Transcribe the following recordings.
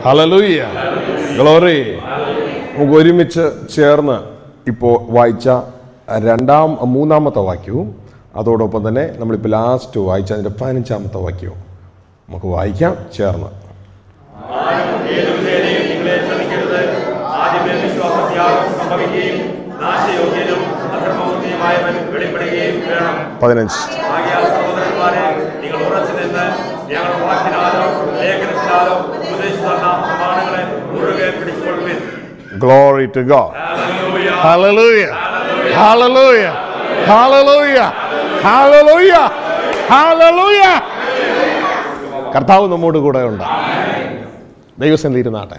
ഹലലൂയ glory നമുക്ക് ഒരുമിച്ച് ചേർന്ന് ഇപ്പോൾ വായിച്ച രണ്ടാം മൂന്നാമത്തെ വാക്യവും അതോടൊപ്പം തന്നെ നമ്മളിപ്പോൾ ലാസ്റ്റ് വായിച്ച അതിൻ്റെ പതിനഞ്ചാമത്തെ വാക്യവും നമുക്ക് വായിക്കാം ചേർന്ന് ഏതുവിധേനയും നിങ്ങളെ ശ്രമിക്കരുത് ആദ്യമേ വിശ്വാസത്യാഗം സംഭവിക്കുകയും നാശയോഗ്യനും അധർമ്മബുദ്ധിയുമായവൻ വെളിപ്പെടുകയും വേണം പതിനഞ്ച് ആകിയാൽ സഹോദരന്മാരെ നിങ്ങൾ ഉറച്ചു നിന്ന് ഞങ്ങൾ വാക്കിനാലോ ലേഖനത്തിനാലോ ഉപദേശിച്ചു തന്ന പ്രമാണങ്ങളെ മുറുകെ പിടിച്ചുകൊള്ളുവിൻ glory to God hallelujah hallelujah hallelujah hallelujah hallelujah കർത്താവ് നമ്മോട് കൂടെ ഉണ്ട് ദൈവസന്നിധി ഇരുന്നാട്ടെ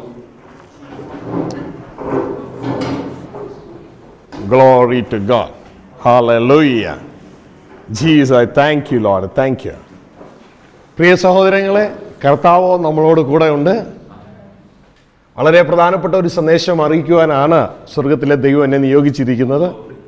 glory to God hallelujah Jesus I thank you Lord thank you പ്രിയ സഹോദരങ്ങളെ കർത്താവ് നമ്മളോട് കൂടെ ഉണ്ട് വളരെ പ്രധാനപ്പെട്ട ഒരു സന്ദേശം അറിയിക്കുവാനാണ് സ്വർഗത്തിലെ ദൈവം എന്നെ നിയോഗിച്ചിരിക്കുന്നത്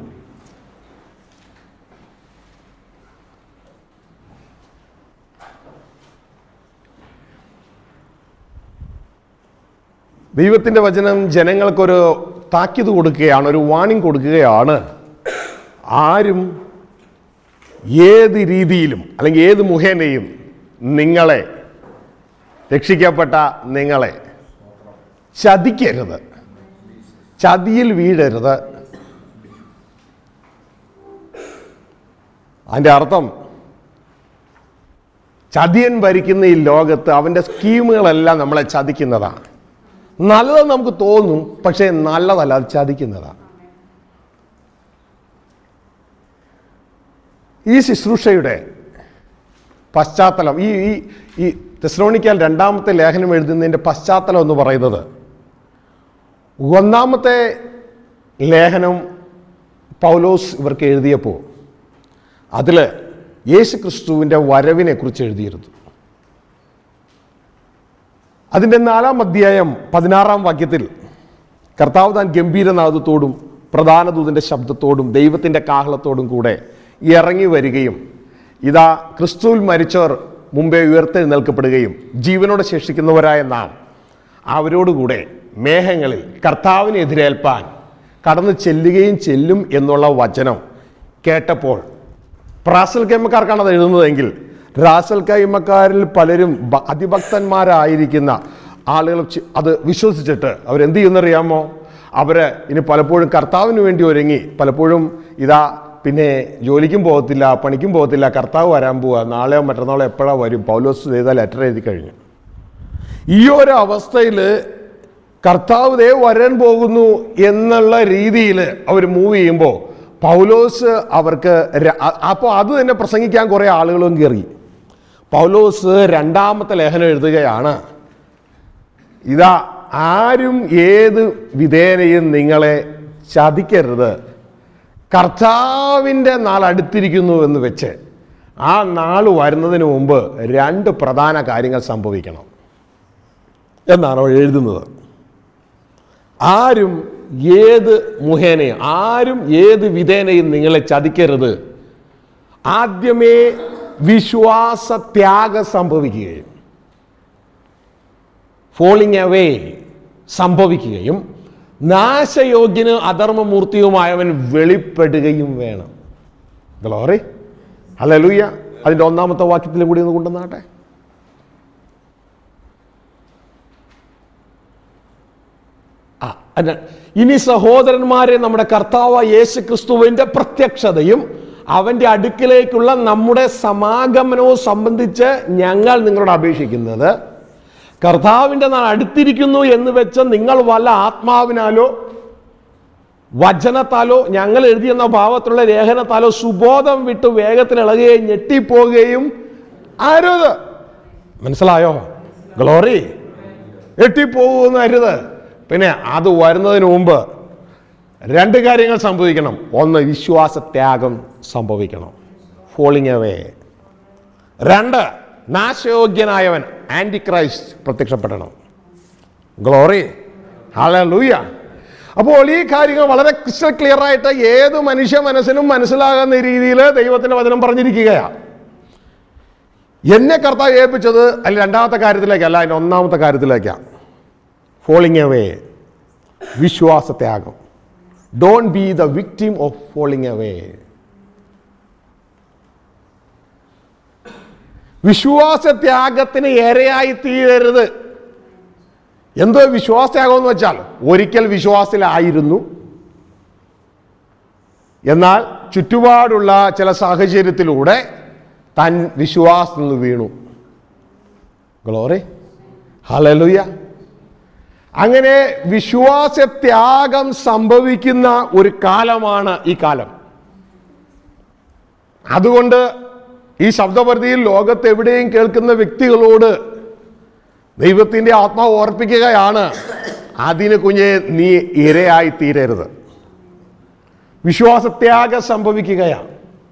ദൈവത്തിൻ്റെ വചനം ജനങ്ങൾക്കൊരു താക്കീത് കൊടുക്കുകയാണ് ഒരു വാണിംഗ് കൊടുക്കുകയാണ് ആരും ഏത് രീതിയിലും അല്ലെങ്കിൽ ഏത് മുഖേനയും നിങ്ങളെ രക്ഷിക്കപ്പെട്ട നിങ്ങളെ ചതിക്കരുത് ചതിയിൽ വീഴരുത് അതിൻ്റെ അർത്ഥം ചതിയൻ ഭരിക്കുന്ന ഈ ലോകത്ത് അവൻ്റെ സ്കീമുകളെല്ലാം നമ്മളെ ചതിക്കുന്നതാണ് നല്ലത് നമുക്ക് തോന്നും പക്ഷേ നല്ലതല്ല അത് ചതിക്കുന്നതാണ് ഈ ശുശ്രൂഷയുടെ പശ്ചാത്തലം ഈ ഈ ഈ തെസ്ലോണിക്കാൽ രണ്ടാമത്തെ ലേഖനം എഴുതുന്നതിൻ്റെ പശ്ചാത്തലം എന്ന് പറയുന്നത് ഒന്നാമത്തെ ലേഖനം പൗലോസ് ഇവർക്ക് എഴുതിയപ്പോൾ അതിൽ യേശു ക്രിസ്തുവിൻ്റെ വരവിനെ കുറിച്ച് എഴുതിയിരുന്നു അതിൻ്റെ നാലാം അധ്യായം പതിനാറാം വാക്യത്തിൽ കർത്താവ് താൻ ഗംഭീരനാദത്തോടും പ്രധാന ദൂതൻ്റെ ശബ്ദത്തോടും ദൈവത്തിൻ്റെ കാഹളത്തോടും കൂടെ ഇറങ്ങി വരികയും ഇതാ ക്രിസ്തുവിൽ മരിച്ചവർ മുമ്പേ ഉയർത്തെഴുന്നേൽക്കപ്പെടുകയും ജീവനോടെ ശേഷിക്കുന്നവരായ നാം അവരോടുകൂടെ മേഘങ്ങളിൽ കർത്താവിനെ എതിരേൽപ്പാൻ കടന്നു ചെല്ലുകയും ചെല്ലും എന്നുള്ള വചനം കേട്ടപ്പോൾ പ്രാസൽ കൈമക്കാർക്കാണ് അത് എഴുതുന്നതെങ്കിൽ റാസൽ കൈമക്കാരിൽ പലരും ഭ- അതിഭക്തന്മാരായിരിക്കുന്ന ആളുകൾ ചി- അത് വിശ്വസിച്ചിട്ട് അവരെന്ത് ചെയ്യുന്നറിയാമോ അവര് ഇനി പലപ്പോഴും കർത്താവിന് വേണ്ടി ഒരുങ്ങി പലപ്പോഴും ഇതാ പിന്നെ ജോലിക്കും പോകത്തില്ല പണിക്കും പോകത്തില്ല കർത്താവ് വരാൻ പോവുക നാളെയോ മറ്റന്നാളോ എപ്പോഴാ വരും പൗലോസ് ചെയ്ത ലെറ്റർ എഴുതി കഴിഞ്ഞു ഈ ഒരു അവസ്ഥയിൽ കർത്താവ് ദേ വരാൻ പോകുന്നു എന്നുള്ള രീതിയിൽ അവർ മൂവ് ചെയ്യുമ്പോൾ പൗലോസ് അവർക്ക് അപ്പോൾ അത് തന്നെ പ്രസംഗിക്കാൻ കുറേ ആളുകളും കയറി പൗലോസ് രണ്ടാമത്തെ ലേഖനം എഴുതുകയാണ് ഇതാ ആരും ഏത് വിധേനയും നിങ്ങളെ ചതിക്കരുത് കർത്താവിൻ്റെ നാൾ അടുത്തിരിക്കുന്നു എന്ന് വെച്ച് ആ നാൾ വരുന്നതിന് മുമ്പ് രണ്ട് പ്രധാന കാര്യങ്ങൾ സംഭവിക്കണം എന്നാണ് അവൾ എഴുതുന്നത് ആരും ഏത് മുഖേനയും ആരും ഏത് വിധേനയും നിങ്ങളെ ചതിക്കരുത് ആദ്യമേ വിശ്വാസത്യാഗം സംഭവിക്കുകയും ഫോളിങ് അവേ സംഭവിക്കുകയും നാശയോഗ്യന് അധർമ്മമൂർത്തിയുമായവൻ വെളിപ്പെടുകയും വേണം ഗ്ലോറി ഹല്ലേലൂയ അതിൻ്റെ ഒന്നാമത്തെ വാക്യത്തിലും കൂടി ഒന്ന് കൊണ്ടുവന്നാട്ടെ ആ, അല്ല. ഇനി സഹോദരന്മാരെ നമ്മുടെ കർത്താവ് യേശു ക്രിസ്തുവിന്റെ പ്രത്യക്ഷതയും അവന്റെ അടുക്കിലേക്കുള്ള നമ്മുടെ സമാഗമനവും സംബന്ധിച്ച് ഞങ്ങൾ നിങ്ങളോട് അപേക്ഷിക്കുന്നത് കർത്താവിൻ്റെ നാൾ അടുത്തിരിക്കുന്നു എന്ന് വെച്ച് നിങ്ങൾ വല്ല ആത്മാവിനാലോ വചനത്താലോ ഞങ്ങൾ എഴുതിയെന്ന ഭാവത്തിലുള്ള ലേഖനത്താലോ സുബോധം വിട്ട് വേഗത്തിൽ ഇളകുകയും ഞെട്ടിപ്പോവുകയും അരുത് മനസ്സിലായോ ഗ്ലോറി ഞെട്ടിപ്പോകുന്ന അരുത് പിന്നെ അത് വരുന്നതിന് മുമ്പ് രണ്ട് കാര്യങ്ങൾ സംഭവിക്കണം ഒന്ന് വിശ്വാസത്യാഗം സംഭവിക്കണം ഫോളിങ് അവേ രണ്ട് നാശയോഗ്യനായവൻ ആൻറ്റി ക്രൈസ്റ്റ് പ്രത്യക്ഷപ്പെടണം ഗ്ലോറി ഹല്ലേലൂയ അപ്പോൾ ഈ കാര്യങ്ങൾ വളരെ ക്രിസ്റ്റൽ ക്ലിയർ ആയിട്ട് ഏത് മനുഷ്യ മനസ്സിനും മനസ്സിലാകുന്ന രീതിയിൽ ദൈവത്തിന്റെ വചനം പറഞ്ഞിരിക്കുകയാണ് എന്നെ കർത്താവ് ഏൽപ്പിച്ചത് അതിൽ രണ്ടാമത്തെ കാര്യത്തിലേക്കല്ല അതിൻ്റെ ഒന്നാമത്തെ കാര്യത്തിലേക്കാണ് ഫോളിങ് അവേ വിശ്വാസത്യാഗം don't be the victim of falling away വിശ്വാസത്യാഗത്തിന് ഇരയായി തീരരുത് എന്തോ വിശ്വാസത്യാഗം എന്ന് വെച്ചാൽ ഒരിക്കൽ വിശ്വാസത്തിലായിരുന്നു എന്നാൽ ചുറ്റുപാടുള്ള ചില സാഹചര്യത്തിലൂടെ താൻ വിശ്വാസത്തിൽ നിന്ന് വീണു ഗ്ലോറി ഹലലുയ അങ്ങനെ വിശ്വാസത്യാഗം സംഭവിക്കുന്ന ഒരു കാലമാണ് ഈ കാലം അതുകൊണ്ട് ഈ ശബ്ദപരിധിയിൽ ലോകത്ത് എവിടെയും കേൾക്കുന്ന വ്യക്തികളോട് ദൈവത്തിൻ്റെ ആത്മാവ് ഓർപ്പിക്കുകയാണ് അതിന് കുഞ്ഞെ നീ ഇരയായി തീരരുത് വിശ്വാസത്യാഗം സംഭവിക്കുകയാണ്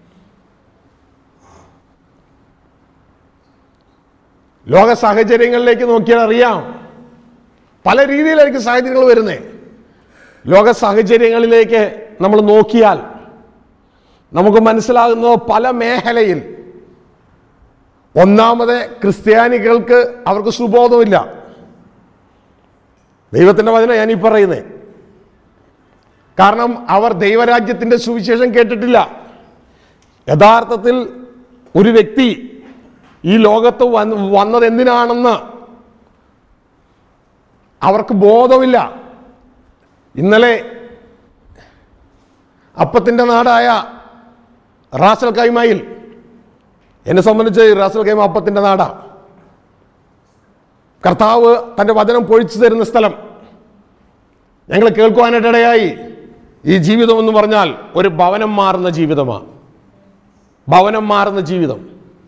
ലോക സാഹചര്യങ്ങളിലേക്ക് നോക്കിയാൽ അറിയാം പല രീതിയിലായിരിക്കും സാഹചര്യങ്ങൾ വരുന്നേ ലോക സാഹചര്യങ്ങളിലേക്ക് നമ്മൾ നോക്കിയാൽ നമുക്ക് മനസ്സിലാകുന്നത് പല മേഖലയിൽ ഒന്നാമത് ക്രിസ്ത്യാനികൾക്ക് അവർക്ക് സുബോധമില്ല ദൈവത്തിൻ്റെ വചന ഞാനീ പറയുന്നേ കാരണം അവർ ദൈവരാജ്യത്തിൻ്റെ സുവിശേഷം കേട്ടിട്ടില്ല യഥാർത്ഥത്തിൽ ഒരു വ്യക്തി ഈ ലോകത്ത് വന്ന് വന്നത് എന്തിനാണെന്ന് അവർക്ക് ബോധമില്ല ഇന്നലെ അപ്പത്തിൻ്റെ നാടായ റാസൽ കൈമയിൽ എന്നെ സംബന്ധിച്ച് ഈ റാസൽ കൈമ അപ്പത്തിൻ്റെ നാടാ കർത്താവ് തൻ്റെ വചനം പൊഴിച്ചു തരുന്ന സ്ഥലം ഞങ്ങൾ കേൾക്കുവാനായിട്ടിടയായി ഈ ജീവിതം എന്ന് പറഞ്ഞാൽ ഒരു ഭവനം മാറുന്ന ജീവിതമാണ് ഭവനം മാറുന്ന ജീവിതം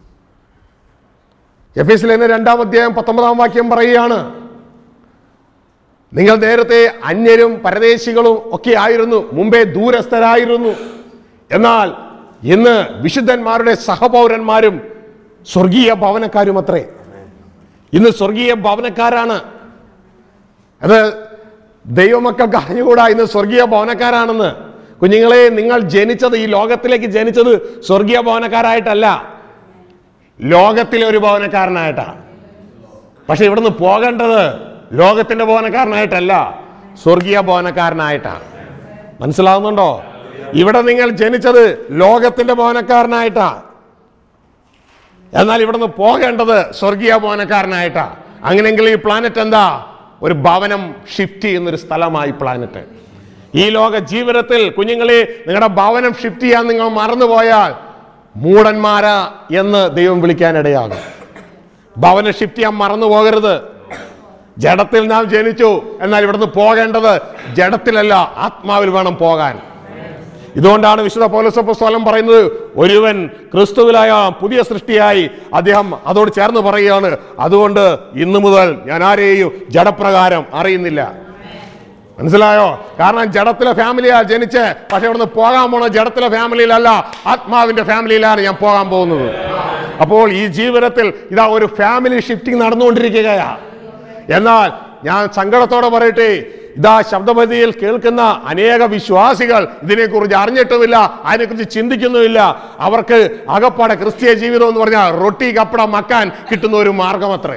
എഫ് എസ് ലേന രണ്ടാം അധ്യായം പത്തൊമ്പതാം വാക്യം പറയുകയാണ് നിങ്ങൾ നേരത്തെ അന്യരും പരദേശികളും ഒക്കെ ആയിരുന്നു മുമ്പേ ദൂരസ്ഥരായിരുന്നു എന്നാൽ ഇന്ന് വിശുദ്ധന്മാരുടെ സഹപൗരന്മാരും സ്വർഗീയ ഭവനക്കാരും അത്രേ ഇന്ന് സ്വർഗീയ ഭവനക്കാരാണ് അത് ദൈവമക്കൾക്ക് അറിഞ്ഞുകൂടാ ഇന്ന് സ്വർഗീയ ഭവനക്കാരാണെന്ന് കുഞ്ഞുങ്ങളെ നിങ്ങൾ ജനിച്ചത് ഈ ലോകത്തിലേക്ക് ജനിച്ചത് സ്വർഗീയ ഭവനക്കാരായിട്ടല്ല ലോകത്തിലെ ഒരു ഭവനക്കാരനായിട്ടാണ് പക്ഷെ ഇവിടുന്ന് പോകേണ്ടത് ലോകത്തിന്റെ ഭവനക്കാരനായിട്ടല്ല സ്വർഗീയ ഭവനക്കാരനായിട്ടാണ് മനസ്സിലാവുന്നുണ്ടോ ഇവിടെ നിങ്ങൾ ജനിച്ചത് ലോകത്തിന്റെ ഭവനക്കാരനായിട്ടാ എന്നാൽ ഇവിടുന്ന് പോകേണ്ടത് സ്വർഗീയ ഭവനക്കാരനായിട്ടാ അങ്ങനെയെങ്കിൽ ഈ പ്ലാനറ്റ് എന്താ ഒരു ഭവനം ഷിഫ്റ്റ് ചെയ്യുന്ന ഒരു സ്ഥലമായി പ്ലാനറ്റ് ഈ ലോക ജീവിതത്തിൽ കുഞ്ഞുങ്ങളെ നിങ്ങളുടെ ഭവനം ഷിഫ്റ്റ് ചെയ്യാൻ നിങ്ങൾ മറന്നുപോയാൽ മൂടന്മാരാ എന്ന് ദൈവം വിളിക്കാനിടയാകും ഭവനം ഷിഫ്റ്റ് ചെയ്യാൻ മറന്നു പോകരുത് ജഡത്തിൽ നാം ജനിച്ചു എന്നാൽ ഇവിടുന്ന് പോകേണ്ടത് ജഡത്തിലല്ല ആത്മാവിൽ വേണം പോകാൻ ഇതുകൊണ്ടാണ് വിശുദ്ധ പൗലസപ്പസ്തോലം പറയുന്നത് ഒരുവൻ ക്രിസ്തുവിലായ പുതിയ സൃഷ്ടിയായി അദ്ദേഹം അതോട് ചേർന്ന് പറയുകയാണ് അതുകൊണ്ട് ഇന്നു മുതൽ ഞാൻ ആരെയും ജഡപ്രകാരം അറിയുന്നില്ല മനസ്സിലായോ കാരണം ജഡത്തിലെ ഫാമിലിയാ ജനിച്ച് പക്ഷെ ഇവിടുന്ന് പോകാൻ പോണ ജഡത്തിലെ ഫാമിലിയിലല്ല ആത്മാവിന്റെ ഫാമിലിയിലാണ് ഞാൻ പോകാൻ പോകുന്നത് അപ്പോൾ ഈ ജീവിതത്തിൽ ഇതാ ഒരു ഫാമിലി ഷിഫ്റ്റിംഗ് നടന്നുകൊണ്ടിരിക്കുകയാ എന്നാൽ ഞാൻ സങ്കടത്തോടെ പറയട്ടെ ഇതാ ശബ്ദപതിയിൽ കേൾക്കുന്ന അനേക വിശ്വാസികൾ ഇതിനെക്കുറിച്ച് അറിഞ്ഞിട്ടുമില്ല അതിനെക്കുറിച്ച് ചിന്തിക്കുന്നുമില്ല അവർക്ക് അകപ്പാടെ ക്രിസ്തീയ ജീവിതം എന്ന് പറഞ്ഞാൽ റൊട്ടി കപ്പട മക്കാൻ കിട്ടുന്ന ഒരു മാർഗമത്രേ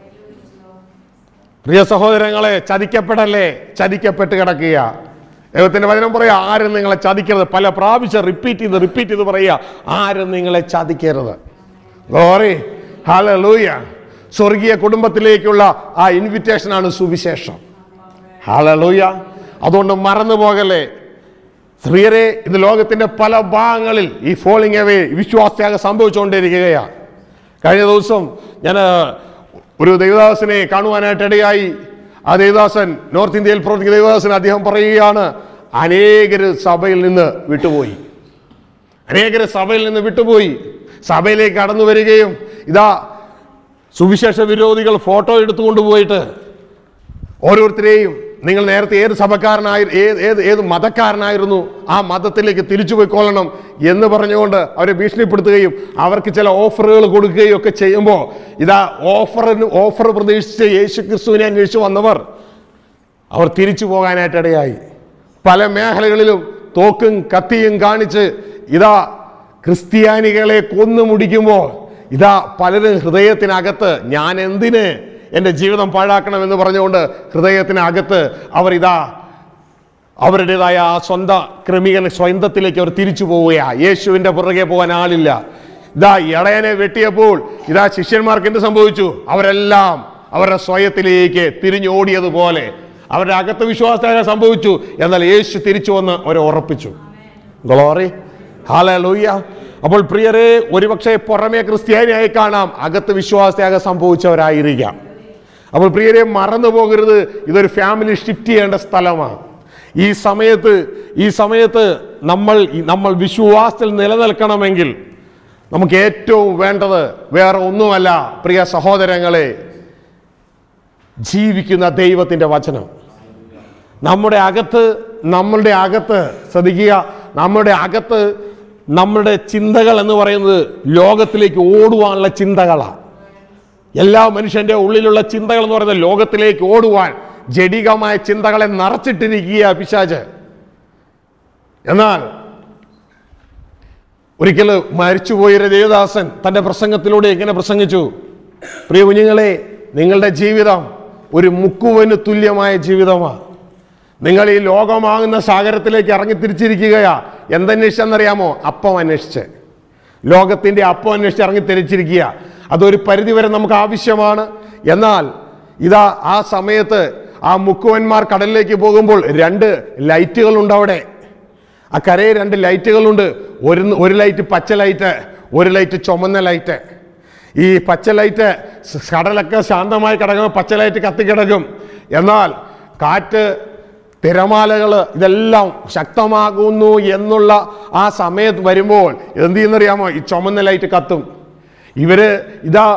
പ്രിയ സഹോദരങ്ങളെ ചതിക്കപ്പെടല്ലേ ചതിക്കപ്പെട്ട് കിടക്കുക ദൈവത്തിന്റെ വചനം പറയാ ആരും നിങ്ങളെ ചതിക്കരുത് പല പ്രാവശ്യം റിപ്പീറ്റ് ചെയ്ത് റിപ്പീറ്റ് ചെയ്ത് പറയുക ആരും നിങ്ങളെ ചതിക്കരുത് ഗോറി ഹലലൂയ സ്വർഗീയ കുടുംബത്തിലേക്കുള്ള ആ ഇൻവിറ്റേഷനാണ് സുവിശേഷം ഹലലൂയ അതുകൊണ്ട് മറന്നു പോകല്ലേ സ്ത്രീയരെ ഇത് ലോകത്തിന്റെ പല ഭാഗങ്ങളിൽ ഈ ഫോളിങ് അവേ വിശ്വാസത്യാഗം സംഭവിച്ചുകൊണ്ടിരിക്കുകയാണ് കഴിഞ്ഞ ദിവസം ഞാൻ ഒരു ദൈവദാസനെ കാണുവാനായിട്ട് ഇടയായി ആ ദേവദാസൻ നോർത്ത് ഇന്ത്യയിൽ പ്രവർത്തിക്കുന്ന ദേവദാസൻ അദ്ദേഹം പറയുകയാണ് അനേകര് സഭയിൽ നിന്ന് വിട്ടുപോയി അനേകര് സഭയിൽ നിന്ന് വിട്ടുപോയി സഭയിലേക്ക് കടന്നു വരികയും ഇതാ സുവിശേഷ വിരോധികൾ ഫോട്ടോ എടുത്തുകൊണ്ട് പോയിട്ട് ഓരോരുത്തരെയും നിങ്ങൾ നേരത്തെ ഏത് സഭക്കാരനായി ഏത് ഏത് ഏത് മതക്കാരനായിരുന്നു ആ മതത്തിലേക്ക് തിരിച്ചു പോയിക്കൊള്ളണം എന്ന് പറഞ്ഞുകൊണ്ട് അവരെ ഭീഷണിപ്പെടുത്തുകയും അവർക്ക് ചില ഓഫറുകൾ കൊടുക്കുകയും ഒക്കെ ചെയ്യുമ്പോൾ ഇതാ ഓഫറിന് ഓഫർ പ്രതീക്ഷിച്ച് യേശു ക്രിസ്തുവിനെ അന്വേഷിച്ച് വന്നവർ അവർ തിരിച്ചു പോകാനായിട്ടിടയായി പല മേഖലകളിലും തോക്കും കത്തിയും കാണിച്ച് ഇതാ ക്രിസ്ത്യാനികളെ കൊന്നു മുടിക്കുമ്പോൾ ഇതാ പലരും ഹൃദയത്തിനകത്ത് ഞാൻ എന്തിന് എൻ്റെ ജീവിതം പാഴാക്കണമെന്ന് പറഞ്ഞുകൊണ്ട് ഹൃദയത്തിനകത്ത് അവർ ഇതാ അവരുടേതായ ആ സ്വന്തം ക്രമീകരണ സ്വന്തത്തിലേക്ക് അവർ തിരിച്ചു പോവുകയാ യേശുവിൻ്റെ പുറകെ പോകാൻ ആളില്ല ഇതാ ഇളയനെ വെട്ടിയപ്പോൾ ഇതാ ശിഷ്യന്മാർക്ക് എന്ത് സംഭവിച്ചു അവരെല്ലാം അവരുടെ സ്വയത്തിലേക്ക് തിരിഞ്ഞോടിയതുപോലെ അവരുടെ അകത്ത് വിശ്വാസ സംഭവിച്ചു എന്നാൽ യേശു തിരിച്ചു വന്ന് അവരെ ഉറപ്പിച്ചു ഗ്ലോറി ഹാലൂയ്യ അപ്പോൾ പ്രിയരെ ഒരുപക്ഷെ പുറമേ ക്രിസ്ത്യാനിയായി കാണാം അകത്ത് വിശ്വാസത്യാഗം സംഭവിച്ചവരായിരിക്കാം അപ്പോൾ പ്രിയരെ മറന്നു പോകരുത് ഇതൊരു ഫാമിലി ഷിഫ്റ്റ് ചെയ്യേണ്ട സ്ഥലമാണ് ഈ സമയത്ത് ഈ സമയത്ത് നമ്മൾ നമ്മൾ വിശ്വാസത്തിൽ നിലനിൽക്കണമെങ്കിൽ നമുക്ക് ഏറ്റവും വേണ്ടത് വേറെ ഒന്നുമല്ല പ്രിയ സഹോദരങ്ങളെ ജീവിക്കുന്ന ദൈവത്തിൻ്റെ വചനം നമ്മുടെ അകത്ത് നമ്മളുടെ അകത്ത് ശ്രദ്ധിക്കുക നമ്മുടെ അകത്ത് നമ്മുടെ ചിന്തകൾ എന്ന് പറയുന്നത് ലോകത്തിലേക്ക് ഓടുവാനുള്ള ചിന്തകളാണ് എല്ലാ മനുഷ്യന്റെ ഉള്ളിലുള്ള ചിന്തകൾ എന്ന് പറയുന്നത് ലോകത്തിലേക്ക് ഓടുവാൻ ജഡികമായ ചിന്തകളെ നിറച്ചിട്ടിരിക്കുക പിശാച് എന്നാൽ ഒരിക്കൽ മരിച്ചുപോയൊരു ദേവദാസൻ തന്റെ പ്രസംഗത്തിലൂടെ എങ്ങനെ പ്രസംഗിച്ചു പ്രിയ കുഞ്ഞുങ്ങളെ നിങ്ങളുടെ ജീവിതം ഒരു മുക്കുവന് തുല്യമായ ജീവിതമാണ് നിങ്ങൾ ഈ ലോകമാകുന്ന സാഗരത്തിലേക്ക് ഇറങ്ങി തിരിച്ചിരിക്കുകയാ എന്തന്വേഷിച്ചെന്നറിയാമോ അപ്പം അന്വേഷിച്ച് ലോകത്തിന്റെ അപ്പം അന്വേഷിച്ച് ഇറങ്ങി തിരിച്ചിരിക്കുക അതൊരു പരിധിവരെ നമുക്ക് ആവശ്യമാണ് എന്നാൽ ഇതാ ആ സമയത്ത് ആ മുക്കുവന്മാർ കടലിലേക്ക് പോകുമ്പോൾ രണ്ട് ലൈറ്റുകളുണ്ട് അവിടെ ആ കരയിൽ രണ്ട് ലൈറ്റുകളുണ്ട് ഒരു ഒരു ലൈറ്റ് പച്ച ലൈറ്റ് ഒരു ലൈറ്റ് ചുമന്ന ലൈറ്റ് ഈ പച്ച ലൈറ്റ് സ് കടലൊക്കെ ശാന്തമായി കിടക്കുമ്പോൾ പച്ച ലൈറ്റ് കത്തിക്കിടക്കും എന്നാൽ കാറ്റ് തിരമാലകൾ ഇതെല്ലാം ശക്തമാകുന്നു എന്നുള്ള ആ സമയത്ത് വരുമ്പോൾ എന്ത് ചെയ്യുന്നറിയാമോ ഈ ചുമന്ന ലൈറ്റ് കത്തും ഇവര് ഇതാ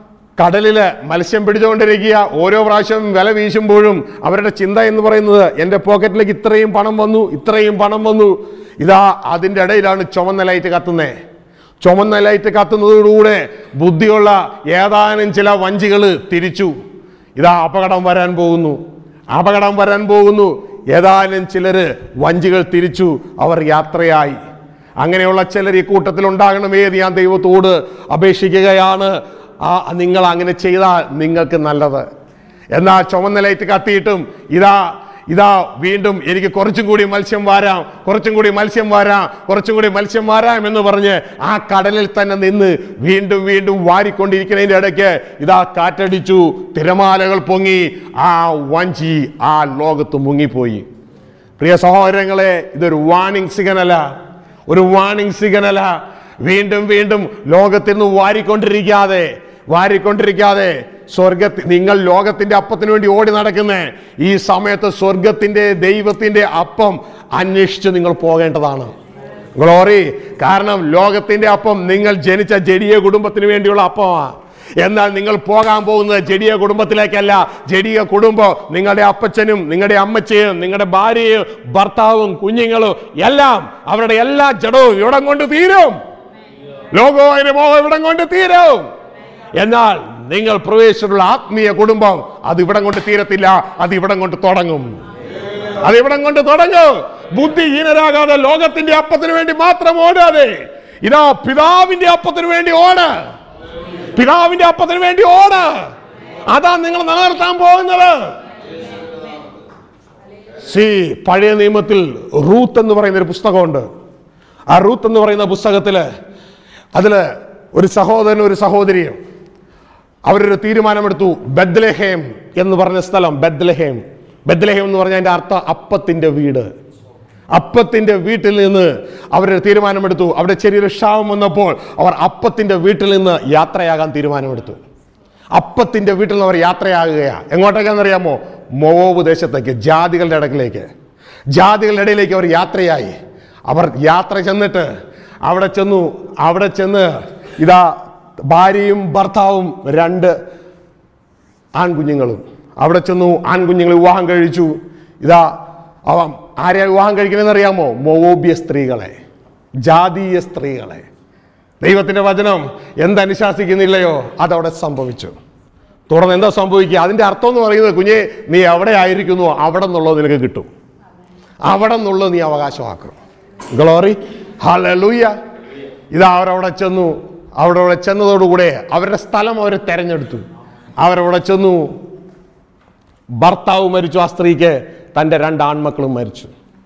കടലില് മത്സ്യം പിടിച്ചുകൊണ്ടിരിക്കുക ഓരോ പ്രാവശ്യം വില വീശുമ്പോഴും അവരുടെ ചിന്ത എന്ന് പറയുന്നത് എൻ്റെ പോക്കറ്റിലേക്ക് ഇത്രയും പണം വന്നു ഇത്രയും പണം വന്നു ഇതാ അതിൻ്റെ ഇടയിലാണ് ചുമന്ന ലൈറ്റ് കത്തുന്നത് ചുമന്ന ലൈറ്റ് കത്തുന്നതോടുകൂടെ ബുദ്ധിയുള്ള ഏതാനും ചില വഞ്ചികൾ തിരിച്ചു ഇതാ അപകടം വരാൻ പോകുന്നു അപകടം വരാൻ പോകുന്നു ഏതാനും ചിലര് വഞ്ചികൾ തിരിച്ചു അവർ യാത്രയായി അങ്ങനെയുള്ള ചിലർ ഈ കൂട്ടത്തിൽ ഉണ്ടാകണമേ എന്ന് ഞാൻ ദൈവത്തോട് അപേക്ഷിക്കുകയാണ് ആ നിങ്ങൾ അങ്ങനെ ചെയ്താൽ നിങ്ങൾക്ക് നല്ലത് എന്നാൽ ചുമന്ന ലൈറ്റ് കത്തിയിട്ടും ഇതാ ഇതാ വീണ്ടും എനിക്ക് കുറച്ചും കൂടി മത്സ്യം വാരാം കുറച്ചും കൂടി മത്സ്യം വാരാം കുറച്ചും കൂടി മത്സ്യം വാരാം എന്ന് പറഞ്ഞ് ആ കടലിൽ തന്നെ നിന്ന് വീണ്ടും വീണ്ടും വാരിക്കൊണ്ടിരിക്കുന്നതിൻ്റെ ഇടയ്ക്ക് ഇതാ കാറ്റടിച്ചു തിരമാലകൾ പൊങ്ങി ആ വഞ്ചി ആ ലോകത്ത് മുങ്ങിപ്പോയി പ്രിയ സഹോദരങ്ങളെ ഇതൊരു വാണിംഗ് സിഗ്നല ഒരു വാണിംഗ് സിഗ്നല വീണ്ടും വീണ്ടും ലോകത്തിൽ നിന്ന് വാരിക്കൊണ്ടിരിക്കാതെ വാരിക്കൊണ്ടിരിക്കാതെ സ്വർഗത്തിൽ നിങ്ങൾ ലോകത്തിന്റെ അപ്പത്തിന് വേണ്ടി ഓടി നടക്കുന്നേ ഈ സമയത്ത് സ്വർഗത്തിന്റെ ദൈവത്തിന്റെ അപ്പം അന്വേഷിച്ച് നിങ്ങൾ പോകേണ്ടതാണ് ഗ്ലോറി കാരണം ലോകത്തിന്റെ അപ്പം നിങ്ങൾ ജനിച്ച ജഡിയ കുടുംബത്തിന് വേണ്ടിയുള്ള അപ്പമാണ് എന്നാൽ നിങ്ങൾ പോകാൻ പോകുന്നത് ജഡിയ കുടുംബത്തിലേക്കല്ല ജഡിയ കുടുംബം നിങ്ങളുടെ അപ്പച്ചനും നിങ്ങളുടെ അമ്മച്ചയും നിങ്ങളുടെ ഭാര്യയും ഭർത്താവും കുഞ്ഞുങ്ങളും എല്ലാം അവരുടെ എല്ലാ ജഡവും ഇവിടം കൊണ്ട് തീരും ലോകവും അതിന്റെ മോഹം ഇവിടം കൊണ്ട് തീരും എന്നാൽ നിങ്ങൾ പ്രവേശിച്ചിട്ടുള്ള ആത്മീയ കുടുംബം അത് ഇവിടം കൊണ്ട് തീരത്തില്ല അത് ഇവിടം കൊണ്ട് തുടങ്ങും അത് ഇവിടം കൊണ്ട് തുടങ്ങും ബുദ്ധിഹീനരാകാതെ ലോകത്തിന്റെ അപ്പത്തിന് വേണ്ടി മാത്രം ഓടാതെ ഇതാ പിതാവിന്റെ അപ്പത്തിന് വേണ്ടി ഓട് പിതാവിന്റെ അപ്പത്തിന് വേണ്ടി ഓട് അതാ നിങ്ങൾ നിലനിർത്താൻ പോകുന്നത് സി പഴയ നിയമത്തിൽ റൂത്ത് എന്ന് പറയുന്ന ഒരു പുസ്തകമുണ്ട് ആ റൂത്ത് എന്ന് പറയുന്ന പുസ്തകത്തില് അതില് ഒരു സഹോദരനും ഒരു സഹോദരിയും അവരൊരു തീരുമാനമെടുത്തു ബദ്ലഹേം എന്ന് പറഞ്ഞ സ്ഥലം ബദ്ലഹേം ബദ്ലഹേം എന്ന് പറഞ്ഞ അതിന്റെ അർത്ഥം അപ്പത്തിന്റെ വീട് അപ്പത്തിന്റെ വീട്ടിൽ നിന്ന് അവരൊരു തീരുമാനമെടുത്തു അവിടെ ചെറിയൊരു ക്ഷാമം വന്നപ്പോൾ അവർ അപ്പത്തിന്റെ വീട്ടിൽ നിന്ന് യാത്രയാകാൻ തീരുമാനമെടുത്തു അപ്പത്തിന്റെ വീട്ടിൽ നിന്ന് അവർ യാത്രയാകുകയാണ് എങ്ങോട്ടേക്കാണെന്നറിയാമോ മോവോബ് ദേശത്തേക്ക് ജാതികളുടെ ഇടക്കിലേക്ക് ജാതികളുടെ ഇടയിലേക്ക് അവർ യാത്രയായി അവർ യാത്ര ചെന്നിട്ട് അവിടെ ചെന്നു അവിടെ ചെന്ന് ഇതാ ഭാര്യയും ഭർത്താവും രണ്ട് ആൺകുഞ്ഞുങ്ങളും അവിടെ ചെന്നു ആൺകുഞ്ഞുങ്ങൾ വിവാഹം കഴിച്ചു ഇതാ അവ ആരെയാ വിവാഹം കഴിക്കണമെന്ന് അറിയാമോ മൊവോബ്യ സ്ത്രീകളെ ജാതീയ സ്ത്രീകളെ ദൈവത്തിന്റെ വചനം എന്തനുശാസിക്കുന്നില്ലയോ അതവിടെ സംഭവിച്ചു തുടർന്ന് എന്താ സംഭവിക്കുക അതിന്റെ അർത്ഥം എന്ന് പറയുന്നത് കുഞ്ഞെ നീ എവിടെ ആയിരിക്കുന്നു അവിടെ നിന്നുള്ളത് നിനക്ക് കിട്ടും അവിടെ നിന്നുള്ളത് നീ അവകാശമാക്കും ഗ്ലോറി ഹലൂയ ഇതാ അവരവിടെ ചെന്നു അവിടെ അവിടെ ചെന്നതോടുകൂടെ അവരുടെ സ്ഥലം അവർ തെരഞ്ഞെടുത്തു അവരവിടെ ചെന്നു ഭർത്താവ് മരിച്ചു ആ സ്ത്രീക്ക് തൻ്റെ രണ്ട് ആൺമക്കളും മരിച്ചു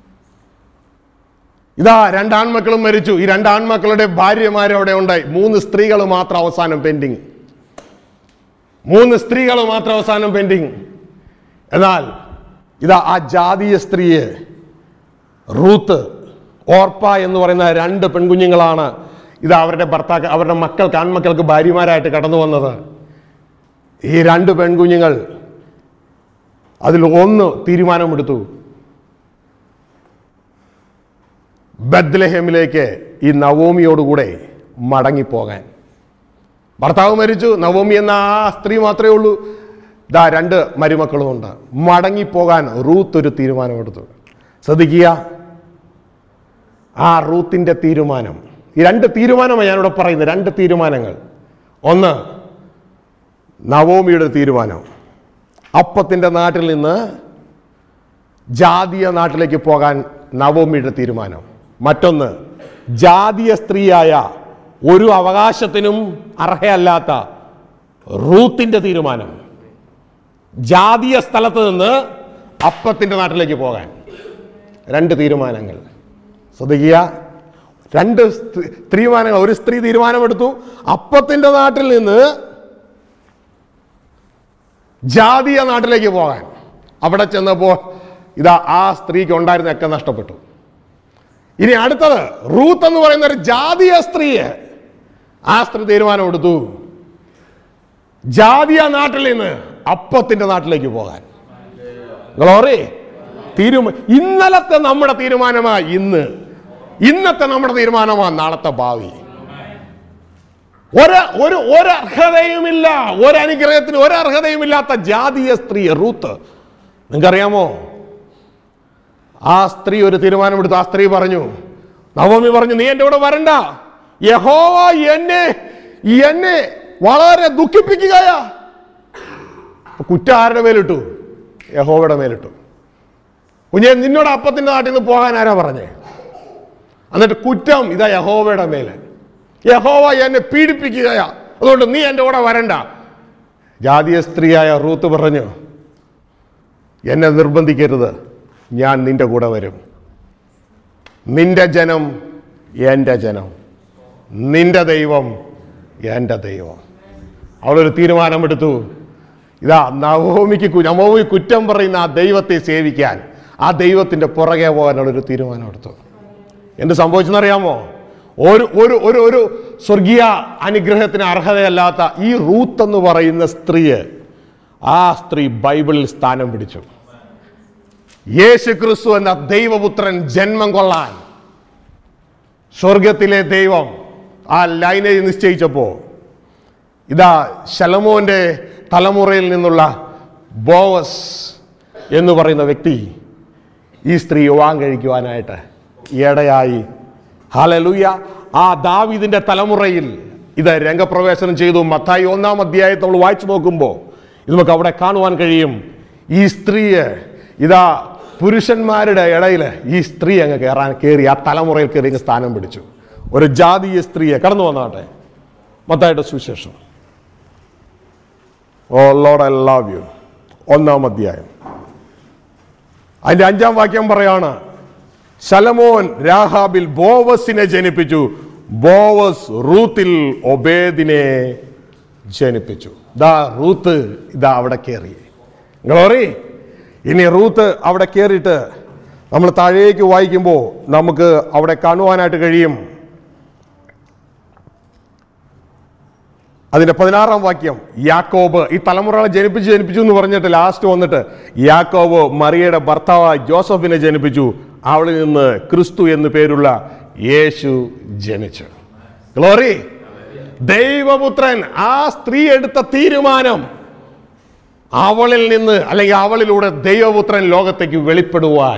ഇതാ രണ്ട് ആൺമക്കളും മരിച്ചു ഈ രണ്ട് ആൺമക്കളുടെ ഭാര്യമാർ അവിടെ ഉണ്ടായി മൂന്ന് സ്ത്രീകൾ മാത്രം അവസാനം പെൻഡിങ് മൂന്ന് സ്ത്രീകൾ മാത്രം അവസാനം പെൻഡിങ് എന്നാൽ ഇതാ ആ ജാതീയ സ്ത്രീയെ റൂത്ത് ഓർപ്പ എന്ന് പറയുന്ന രണ്ട് പെൺകുഞ്ഞുങ്ങളാണ് ഇത് അവരുടെ ഭർത്താക്ക അവരുടെ മക്കൾക്ക് ആൺമക്കൾക്ക് ഭാര്യമാരായിട്ട് കടന്നു വന്നത് ഈ രണ്ട് പെൺകുഞ്ഞുങ്ങൾ അതിൽ ഒന്ന് തീരുമാനമെടുത്തു ബദ്ലഹേമിലേക്ക് ഈ നവോമിയോടുകൂടെ മടങ്ങിപ്പോകാൻ ഭർത്താവ് മരിച്ചു നവോമി എന്ന ആ സ്ത്രീ മാത്രമേ ഉള്ളൂ ഇതാ രണ്ട് മരുമക്കളുമുണ്ട് മടങ്ങിപ്പോകാൻ റൂത്ത് ഒരു തീരുമാനമെടുത്തു ശ്രദ്ധിക്കുക ആ റൂത്തിൻ്റെ തീരുമാനം ഈ രണ്ട് തീരുമാനമാണ് ഞാനിവിടെ പറയുന്നത് രണ്ട് തീരുമാനങ്ങൾ ഒന്ന് നവോമിയുടെ തീരുമാനം അപ്പത്തിൻ്റെ നാട്ടിൽ നിന്ന് ജാതീയ നാട്ടിലേക്ക് പോകാൻ നവോമിയുടെ തീരുമാനം മറ്റൊന്ന് ജാതീയ സ്ത്രീയായ ഒരു അവകാശത്തിനും അർഹയല്ലാത്ത റൂത്തിൻ്റെ തീരുമാനം ജാതീയ സ്ഥലത്ത് നിന്ന് അപ്പത്തിൻ്റെ നാട്ടിലേക്ക് പോകാൻ രണ്ട് തീരുമാനങ്ങൾ ശ്രദ്ധിക്കുക രണ്ട് സ്ത്രീ- തീരുമാനങ്ങൾ ഒരു സ്ത്രീ തീരുമാനമെടുത്തു അപ്പത്തിൻ്റെ നാട്ടിൽ നിന്ന് ജാതീയ നാട്ടിലേക്ക് പോകാൻ അവിടെ ചെന്നപ്പോൾ ഇതാ ആ സ്ത്രീക്ക് ഉണ്ടായിരുന്നൊക്കെ നഷ്ടപ്പെട്ടു ഇനി അടുത്തത് റൂത്ത് എന്ന് പറയുന്ന ഒരു ജാതീയ സ്ത്രീയെ ആ സ്ത്രീ തീരുമാനമെടുത്തു ജാതീയ നാട്ടിൽ നിന്ന് അപ്പത്തിന്റെ നാട്ടിലേക്ക് പോകാൻ ഗ്ലോറി തീരുമാ ഇന്നലത്തെ നമ്മുടെ തീരുമാനമാ ഇന്ന് ഇന്നത്തെ നമ്മുടെ തീരുമാനമാ നാളത്തെ ഭാവി ഒരു ഒരു ഒരർഹതയുമില്ല ഒരനുഗ്രഹത്തിന് ഒരർഹതയുമില്ലാത്ത ജാതീയ സ്ത്രീ റൂത്ത് നിങ്ങൾക്കറിയാമോ ആ സ്ത്രീ ഒരു തീരുമാനമെടുത്തു ആ സ്ത്രീ പറഞ്ഞു നവമി പറഞ്ഞു നീ എൻ്റെ കൂടെ വരണ്ട യഹോവ എന്നെ എന്നെ വളരെ ദുഃഖിപ്പിക്കുകയാ അപ്പൊ കുറ്റം ആരുടെ മേലിട്ടു യഹോവയുടെ മേലിട്ടു കുഞ്ഞെ നിന്നോട് അപ്പത്തിൻ്റെ നാട്ടിൽ നിന്ന് പോകാൻ ആരാ പറഞ്ഞേ എന്നിട്ട് കുറ്റം ഇതാ യഹോവയുടെ മേലെ യഹോവ എന്നെ പീഡിപ്പിക്കുകയാ അതുകൊണ്ട് നീ എൻ്റെ കൂടെ വരണ്ട ജാതീയ സ്ത്രീയായ റൂത്ത് പറഞ്ഞു എന്നെ നിർബന്ധിക്കരുത് ഞാൻ നിന്റെ കൂടെ വരും നിന്റെ ജനം എൻ്റെ ജനം നിന്റെ ദൈവം എൻ്റെ ദൈവം അവളൊരു തീരുമാനമെടുത്തു ഇതാ നവോമിക്ക് കു- നവോമി കുറ്റം പറയുന്ന ആ ദൈവത്തെ സേവിക്കാൻ ആ ദൈവത്തിൻ്റെ പുറകെ പോകാനുള്ളൊരു തീരുമാനമെടുത്തു എന്ത് സംഭവിച്ചെന്നറിയാമോ ഒരു ഒരു ഒരു ഒരു സ്വർഗീയ അനുഗ്രഹത്തിന് അർഹതയല്ലാത്ത ഈ റൂത്ത് എന്ന് പറയുന്ന സ്ത്രീയെ ആ സ്ത്രീ ബൈബിളിൽ സ്ഥാനം പിടിച്ചു യേശു ക്രിസ്തു എന്ന ദൈവപുത്രൻ ജന്മം കൊള്ളാൻ സ്വർഗത്തിലെ ദൈവം ആ ലൈനെ നിശ്ചയിച്ചപ്പോൾ ഇതാ ശലമോന്റെ തലമുറയിൽ നിന്നുള്ള ബോവസ് എന്ന് പറയുന്ന വ്യക്തി ഈ സ്ത്രീ വിവാഹം കഴിക്കുവാനായിട്ട് ഇടയായി ഹാലലൂയ ആ ദാവീദിന്റെ തലമുറയിൽ ഇത് രംഗപ്രവേശനം ചെയ്തു മത്തായി ഒന്നാം അധ്യായത്തിൽ നമ്മൾ വായിച്ചു നോക്കുമ്പോൾ ഇത് നമുക്ക് അവിടെ കാണുവാൻ കഴിയും ഈ സ്ത്രീയെ ഇതാ പുരുഷന്മാരുടെ ഇടയിൽ ഈ സ്ത്രീ അങ്ങ് കയറാൻ കയറി ആ തലമുറയിൽ കയറി അങ്ങ് സ്ഥാനം പിടിച്ചു ഒരു ജാതീയ സ്ത്രീയെ കടന്നു വന്നാട്ടെ മത്തായിട്ട് സുവിശേഷം oh Lord I love you ഒന്നാം അധ്യായം അതിന്റെ അഞ്ചാം വാക്യം പറയാണ് ശലമോൻ രാഹാബിൽ ബോവസിനെ ജനിപ്പിച്ചു ബോവസ് റൂത്തിൽ ഒബേദിനെ ജനിപ്പിച്ചു ദാ റൂത്ത് ഇതാ അവിടെ കയറി ഗ്ലോറി ഇനി റൂത്ത് അവിടെ കയറിയിട്ട് നമ്മൾ താഴേക്ക് വായിക്കുമ്പോൾ നമുക്ക് അവിടെ കാണുവാനായിട്ട് കഴിയും അതിന്റെ പതിനാറാം വാക്യം യാക്കോബ് ഈ തലമുറകളെ ജനിപ്പിച്ചു ജനിപ്പിച്ചു എന്ന് പറഞ്ഞിട്ട് ലാസ്റ്റ് വന്നിട്ട് യാക്കോബ് മറിയയുടെ ഭർത്താവായ ജോസഫിനെ ജനിപ്പിച്ചു അവളിൽ നിന്ന് ക്രിസ്തു എന്ന് പേരുള്ള യേശു ജനിച്ചു ഗ്ലോറി ദൈവപുത്രൻ ആ സ്ത്രീ എടുത്ത തീരുമാനം അവളിൽ നിന്ന് അല്ലെങ്കിൽ അവളിലൂടെ ദൈവപുത്രൻ ലോകത്തേക്ക് വെളിപ്പെടുവാൻ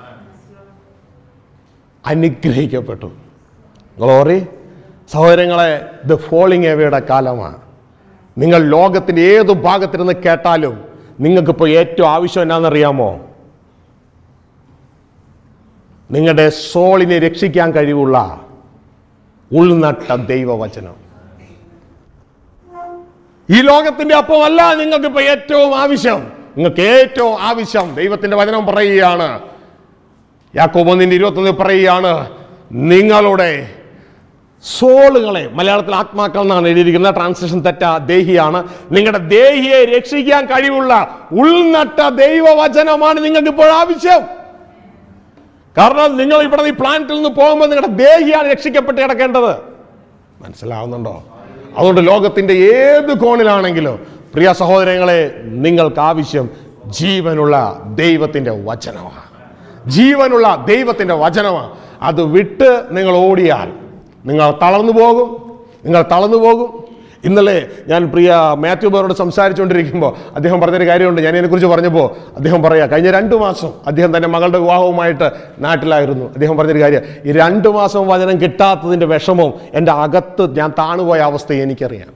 അനുഗ്രഹിക്കപ്പെട്ടു ഗ്ലോറി സഹോദരങ്ങളെ ദ ഫോളിങ് എവയുടെ കാലമാണ് നിങ്ങൾ ലോകത്തിൻ്റെ ഏതു ഭാഗത്തിരുന്ന് കേട്ടാലും നിങ്ങൾക്കിപ്പോൾ ഏറ്റവും ആവശ്യം എന്നാണെന്നറിയാമോ നിങ്ങളുടെ സോളിനെ രക്ഷിക്കാൻ കഴിവുള്ള ഉൾനട്ട ദൈവവചനം ഈ ലോകത്തിന്റെ അപ്പമല്ല നിങ്ങൾക്ക് ഇപ്പൊ ഏറ്റവും ആവശ്യം നിങ്ങൾക്ക് ഏറ്റവും ആവശ്യം ദൈവത്തിന്റെ വചനം പറയുകയാണ് യാക്കോബ് ഒന്നിന്റെ ഇരുപത്തൊന്ന് പറയുകയാണ് നിങ്ങളുടെ സോളുകളെ മലയാളത്തിൽ ആത്മാക്കൾ എന്നാണ് എഴുതിയിരിക്കുന്നത് ട്രാൻസ്ലേഷൻ തെറ്റ ദേഹിയാണ് നിങ്ങളുടെ ദേഹിയെ രക്ഷിക്കാൻ കഴിവുള്ള ഉൾനട്ട ദൈവവചനമാണ് നിങ്ങൾക്ക് ഇപ്പോൾ ആവശ്യം കാരണം നിങ്ങൾ ഇവിടെ ഈ പ്ലാനറ്റിൽ നിന്ന് പോകുമ്പോൾ നിങ്ങളുടെ ദേഹിയാണ് രക്ഷിക്കപ്പെട്ട് കിടക്കേണ്ടത് മനസ്സിലാവുന്നുണ്ടോ അതുകൊണ്ട് ലോകത്തിന്റെ ഏത് കോണിലാണെങ്കിലും പ്രിയ സഹോദരങ്ങളെ നിങ്ങൾക്ക് ആവശ്യം ജീവനുള്ള ദൈവത്തിന്റെ വചനമാണ് ജീവനുള്ള ദൈവത്തിന്റെ വചനമാണ് അത് വിട്ട് നിങ്ങൾ ഓടിയാൽ നിങ്ങൾ തളർന്നു പോകും നിങ്ങൾ തളർന്നു പോകും ഇന്നലെ ഞാൻ പ്രിയ മാത്യു ബോറോട് സംസാരിച്ചുകൊണ്ടിരിക്കുമ്പോൾ അദ്ദേഹം പറഞ്ഞൊരു കാര്യമുണ്ട് ഞാൻ ഇതിനെക്കുറിച്ച് പറഞ്ഞപ്പോൾ അദ്ദേഹം പറയാ കഴിഞ്ഞ രണ്ട് മാസം അദ്ദേഹം തന്റെ മകളുടെ വിവാഹവുമായിട്ട് നാട്ടിലായിരുന്നു അദ്ദേഹം പറഞ്ഞൊരു കാര്യം ഈ രണ്ട് മാസം വചനം കിട്ടാത്തതിൻ്റെ വിഷമവും എൻ്റെ അകത്ത് ഞാൻ താണുപോയ അവസ്ഥ എനിക്കറിയാം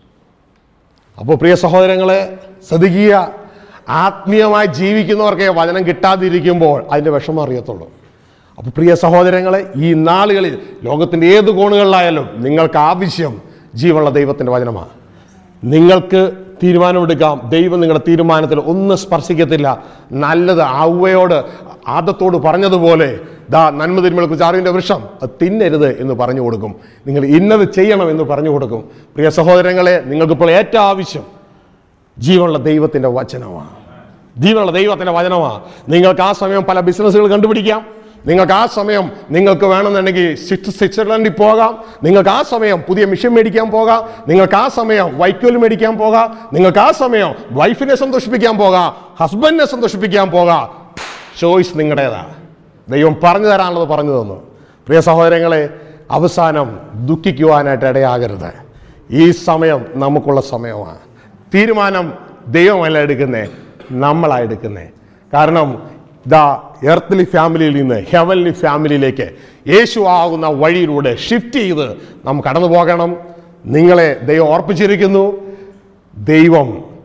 അപ്പോൾ പ്രിയ സഹോദരങ്ങളെ ശ്രദ്ധിക്കുക ആത്മീയമായി ജീവിക്കുന്നവർക്കേ വചനം കിട്ടാതിരിക്കുമ്പോൾ അതിൻ്റെ വിഷമം അറിയത്തുള്ളൂ അപ്പോൾ പ്രിയ സഹോദരങ്ങളെ ഈ നാളുകളിൽ ലോകത്തിൻ്റെ ഏത് കോണുകളിലായാലും നിങ്ങൾക്ക് ആവശ്യം ജീവനുള്ള ദൈവത്തിൻ്റെ വചനമാണ് നിങ്ങൾക്ക് തീരുമാനമെടുക്കാം ദൈവം നിങ്ങളുടെ തീരുമാനത്തിൽ ഒന്നും സ്പർശിക്കത്തില്ല നല്ലത് ഔവയോട് ആദത്തോട് പറഞ്ഞതുപോലെ ദാ നന്മ തിന്മകളെ കുറിച്ച് അറിവിൻ്റെ വൃക്ഷം അത് തിന്നരുത് എന്ന് പറഞ്ഞു കൊടുക്കും നിങ്ങൾ ഇന്നത് ചെയ്യണം എന്ന് പറഞ്ഞു കൊടുക്കും പ്രിയ സഹോദരങ്ങളെ നിങ്ങൾക്കിപ്പോൾ ഏറ്റവും ആവശ്യം ജീവനുള്ള ദൈവത്തിൻ്റെ വചനമാണ് ജീവനുള്ള ദൈവത്തിൻ്റെ വചനമാണ് നിങ്ങൾക്ക് ആ സമയം പല ബിസിനസ്സുകൾ കണ്ടുപിടിക്കാം നിങ്ങൾക്ക് ആ സമയം നിങ്ങൾക്ക് വേണമെന്നുണ്ടെങ്കിൽ സ്വിറ്റ് സ്വിറ്റ്സർലൻഡിൽ പോകാം നിങ്ങൾക്ക് ആ സമയം പുതിയ മിഷൻ മേടിക്കാൻ പോകാം നിങ്ങൾക്ക് ആ സമയം വൈക്കോൽ മേടിക്കാൻ പോകാം നിങ്ങൾക്ക് ആ സമയം വൈഫിനെ സന്തോഷിപ്പിക്കാൻ പോകാം ഹസ്ബൻഡിനെ സന്തോഷിപ്പിക്കാൻ പോകാം ചോയ്സ് നിങ്ങളുടേതാണ് ദൈവം പറഞ്ഞു തരാനുള്ളത് പറഞ്ഞു തന്നു പ്രിയ സഹോദരങ്ങളെ അവസാനം ദുഃഖിക്കുവാനായിട്ട് ഇടയാകരുത് ഈ സമയം നമുക്കുള്ള സമയമാണ് തീരുമാനം ദൈവമല്ല എടുക്കുന്നേ നമ്മളാ എടുക്കുന്നേ കാരണം ദാ എർത്തലി ഫാമിലിയിൽ നിന്ന് ഹെവൻലി ഫാമിലിയിലേക്ക് യേശു ആകുന്ന വഴിയിലൂടെ ഷിഫ്റ്റ് ചെയ്ത് നാം കടന്നു പോകണം നിങ്ങളെ ദൈവം ഓർപ്പിച്ചിരിക്കുന്നു ദൈവം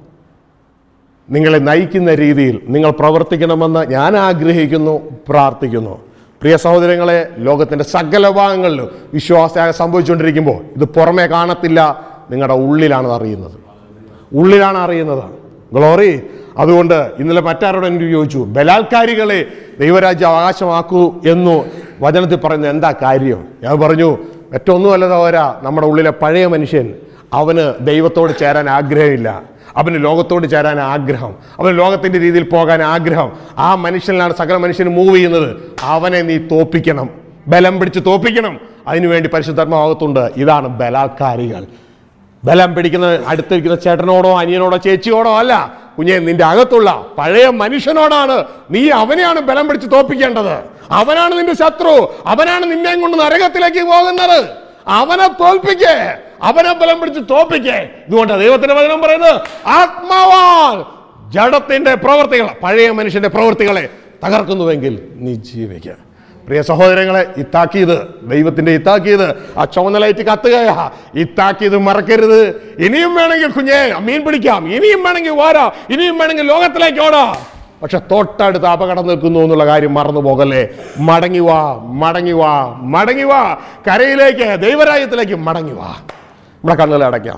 നിങ്ങളെ നയിക്കുന്ന രീതിയിൽ നിങ്ങൾ പ്രവർത്തിക്കണമെന്ന് ഞാൻ ആഗ്രഹിക്കുന്നു പ്രാർത്ഥിക്കുന്നു പ്രിയ സഹോദരങ്ങളെ ലോകത്തിൻ്റെ സകല ഭാഗങ്ങളിലും വിശ്വാസ സംഭവിച്ചുകൊണ്ടിരിക്കുമ്പോൾ ഇത് പുറമേ കാണത്തില്ല നിങ്ങളുടെ ഉള്ളിലാണ് അറിയുന്നത് ഉള്ളിലാണ് അറിയുന്നത് ഗ്ലോറി അതുകൊണ്ട് ഇന്നലെ മറ്റാരോട് എനിക്ക് ചോദിച്ചു ബലാത്കാരികളെ ദൈവരാജ്യം അവകാശമാക്കൂ എന്നു വചനത്തിൽ പറയുന്നത് എന്താ കാര്യം ഞാൻ പറഞ്ഞു മറ്റൊന്നുമല്ല സഹോദര നമ്മുടെ ഉള്ളിലെ പഴയ മനുഷ്യൻ അവന് ദൈവത്തോട് ചേരാൻ ആഗ്രഹമില്ല അവന് ലോകത്തോട് ചേരാൻ ആഗ്രഹം അവന് ലോകത്തിൻ്റെ രീതിയിൽ പോകാൻ ആഗ്രഹം ആ മനുഷ്യനിലാണ് സകല മനുഷ്യനും മൂവ് ചെയ്യുന്നത് അവനെ നീ തോപ്പിക്കണം ബലം പിടിച്ച് തോപ്പിക്കണം അതിനുവേണ്ടി പരിശുദ്ധർമ്മഭാഗത്തുണ്ട് ഇതാണ് ബലാത്കാരികൾ ബലം പിടിക്കുന്ന അടുത്തിരിക്കുന്ന ചേട്ടനോടോ അനിയനോടോ ചേച്ചിയോടോ അല്ല കുഞ്ഞെ നിന്റെ അകത്തുള്ള പഴയ മനുഷ്യനോടാണ് നീ അവനെയാണ് ബലം പിടിച്ച് തോപ്പിക്കേണ്ടത് അവനാണ് നിന്റെ ശത്രു അവനാണ് നിന്നെ കൊണ്ട് നരകത്തിലേക്ക് പോകുന്നത് അവനെ തോൽപ്പിക്കേ അവനെ ബലം പിടിച്ച് തോൽപ്പിക്കേ ഇതുകൊണ്ട് ദൈവത്തിന്റെ വചനം പറയുന്നത് ആത്മാവാൽ ജഡത്തിന്റെ പ്രവർത്തികൾ പഴയ മനുഷ്യന്റെ പ്രവർത്തികളെ തകർക്കുന്നുവെങ്കിൽ നീ ജീവിക്കുക പ്രിയ സഹോദരങ്ങളെ ഇത്താക്കിയത് ദൈവത്തിന്റെ ഇത്താക്കിയത് ആ ചുവന്ന ലൈറ്റ് കത്തുകയാ ഇത്താക്കിയത് മറക്കരുത് ഇനിയും വേണമെങ്കിൽ കുഞ്ഞെ മീൻ പിടിക്കാം ഇനിയും വേണമെങ്കിൽ ഓരാ ഇനിയും വേണമെങ്കിൽ ലോകത്തിലേക്ക് ഓടാ പക്ഷെ തൊട്ടടുത്ത് അപകടം നിൽക്കുന്നു എന്നുള്ള കാര്യം മറന്നു പോകല്ലേ മടങ്ങി വാ മടങ്ങി വാ മടങ്ങി വാ കരയിലേക്ക് ദൈവരാജ്യത്തിലേക്ക് മടങ്ങി വാ നമ്മുടെ കണ്ണുകൾ അടയ്ക്കാം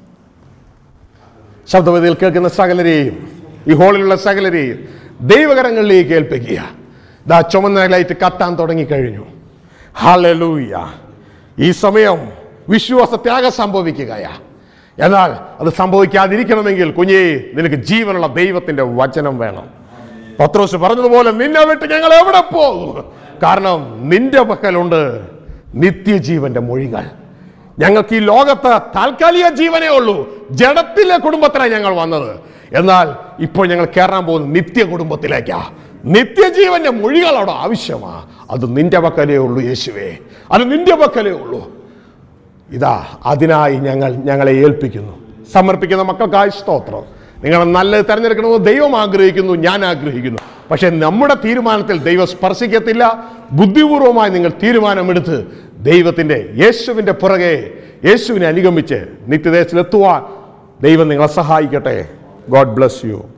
ശബ്ദവതിയിൽ കേൾക്കുന്ന സകലരെയും ഈ ഹോളിലുള്ള സകലരെയും ദൈവകരങ്ങളിലേക്ക് ഏൽപ്പിക്കുക ദാ ചുമന്ന ലൈറ്റ് കത്താൻ തുടങ്ങിക്കഴിഞ്ഞു ഹല്ലേലൂയ ഈ സമയം വിശ്വാസ ത്യാഗം സംഭവിക്കുകയാ എന്നാൽ അത് സംഭവിക്കാതിരിക്കണമെങ്കിൽ കുഞ്ഞേ നിനക്ക് ജീവനുള്ള ദൈവത്തിന്റെ വചനം വേണം പത്രോസ് പറഞ്ഞതുപോലെ നിന്നെ വിട്ട് ഞങ്ങൾ എവിടെ പോകും കാരണം നിന്റെ പക്കലുണ്ട് നിത്യജീവന്റെ മൊഴികൾ ഞങ്ങൾക്ക് ഈ ലോകത്ത് താൽക്കാലിക ജീവനേ ഉള്ളൂ ജഡത്തിലെ കുടുംബത്തിലാണ് ഞങ്ങൾ വന്നത് എന്നാൽ ഇപ്പോൾ ഞങ്ങൾ കയറാൻ പോകുന്നത് നിത്യ കുടുംബത്തിലേക്കാ നിത്യജീവന്റെ മൊഴികൾ അവിടെ ആവശ്യമാ അത് നിന്റെ പക്കലേ ഉള്ളൂ യേശുവേ അത് നിന്റെ പക്കലേ ഉള്ളൂ ഇതാ അതിനായി ഞങ്ങൾ ഞങ്ങളെ ഏൽപ്പിക്കുന്നു സമർപ്പിക്കുന്ന മക്കൾക്കായി സ്തോത്രം നിങ്ങൾ നല്ലത് തിരഞ്ഞെടുക്കണമെന്ന് ദൈവം ആഗ്രഹിക്കുന്നു ഞാൻ ആഗ്രഹിക്കുന്നു പക്ഷെ നമ്മുടെ തീരുമാനത്തിൽ ദൈവം സ്പർശിക്കത്തില്ല ബുദ്ധിപൂർവമായി നിങ്ങൾ തീരുമാനമെടുത്ത് ദൈവത്തിൻ്റെ യേശുവിൻ്റെ പുറകെ യേശുവിനെ അനുഗമിച്ച് നിത്യദേശത്തിലെത്തുവാൻ ദൈവം നിങ്ങളെ സഹായിക്കട്ടെ ഗോഡ് ബ്ലസ് യു